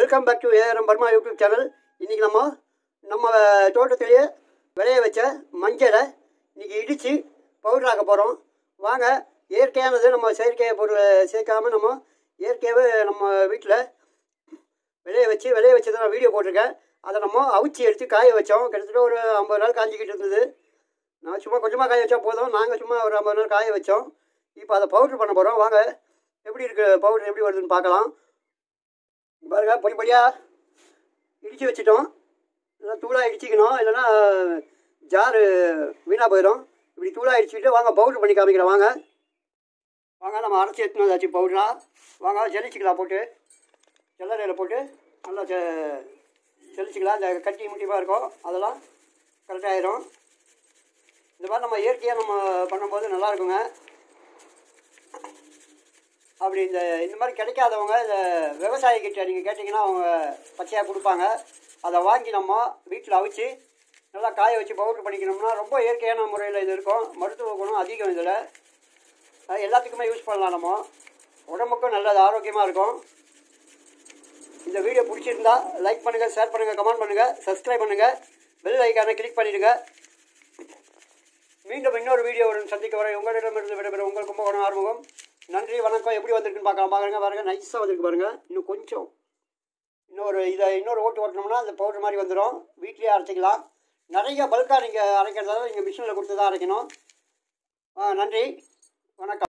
welcome back to ARM Burma YouTube channel இன்றைக்கி நம்ம நம்ம தோட்டத்திலேயே விளைய வச்ச மஞ்சளை இன்றைக்கி இடித்து பவுடர் ஆக்க போகிறோம் வாங்க இயற்கையானது நம்ம செயற்கை பொருளை சேர்க்காம நம்ம இயற்கையாகவே நம்ம வீட்டில் விளைய வச்சு விளைய வச்சு தான் நான் வீடியோ போட்டிருக்கேன் அதை நம்ம அவிச்சி எடுத்து காய வச்சோம் கிட்டத்தட்ட ஒரு ஐம்பது நாள் காஞ்சிக்கிட்டு இருந்தது நான் சும்மா கொஞ்சமாக காய வச்சா போதும் நாங்கள் சும்மா ஒரு ஐம்பது நாள் காய வச்சோம் இப்போ அதை பவுட்ரு பண்ண போகிறோம் வாங்க எப்படி இருக்கு பவுடர் எப்படி வருதுன்னு பார்க்கலாம் பாருங்க பொடி பொடியாக இடித்து வச்சுட்டோம் இல்லை தூளாக இடிச்சிக்கணும் இல்லைன்னா ஜாரு வீணாக போயிடும் இப்படி தூளாக இடிச்சுக்கிட்டு வாங்க பவுட்ரு பண்ணி காமிக்கிறேன் வாங்க வாங்க நம்ம அரைச்சி எடுத்துன்னு வந்தாச்சு பவுடரா வாங்க ஜலிச்சிக்கலாம் போட்டு ஜல்லறையில் போட்டு நல்லா ஜ ஜலிச்சிக்கலாம் இந்த கட்டி முட்டியமாக இருக்கும் அதெல்லாம் கரெக்டாகிடும் இந்த மாதிரி நம்ம இயற்கையாக நம்ம பண்ணும்போது நல்லா இருக்குங்க அப்படி இந்த இந்த மாதிரி கிடைக்காதவங்க இந்த விவசாயி கிட்ட நீங்கள் கேட்டிங்கன்னா அவங்க பச்சையாக கொடுப்பாங்க அதை வாங்கி நம்ம வீட்டில் அவிச்சு நல்லா காய வச்சு பவுட்ரு பண்ணிக்கணும்னா ரொம்ப இயற்கையான முறையில் இது இருக்கும் மருத்துவ குணம் அதிகம் இதில் அது எல்லாத்துக்குமே யூஸ் பண்ணலாம் நம்ம உடம்புக்கும் நல்லது ஆரோக்கியமாக இருக்கும் இந்த வீடியோ பிடிச்சிருந்தா லைக் பண்ணுங்கள் ஷேர் பண்ணுங்கள் கமெண்ட் பண்ணுங்கள் சப்ஸ்கிரைப் பண்ணுங்கள் பெல் ஐக்கானை கிளிக் பண்ணிவிடுங்க மீண்டும் இன்னொரு வீடியோவுடன் சந்திக்க வரை உங்களிடமிருந்து விடைபெற உங்கள் கும்பகோணம் ஆறுமுகம் நன்றி வணக்கம் எப்படி வந்திருக்குன்னு பார்க்கலாம் பாருங்க பாருங்க நைஸாக வந்திருக்கு பாருங்க இன்னும் கொஞ்சம் இன்னொரு இதை இன்னொரு ஓட்டு ஓட்டினோம்னா அந்த பவுடர் மாதிரி வந்துடும் வீட்லேயே அரைச்சிக்கலாம் நிறைய பல்காக நீங்கள் அரைக்கிறதால நீங்கள் மிஷினில் கொடுத்து தான் அரைக்கணும் ஆ, நன்றி வணக்கம்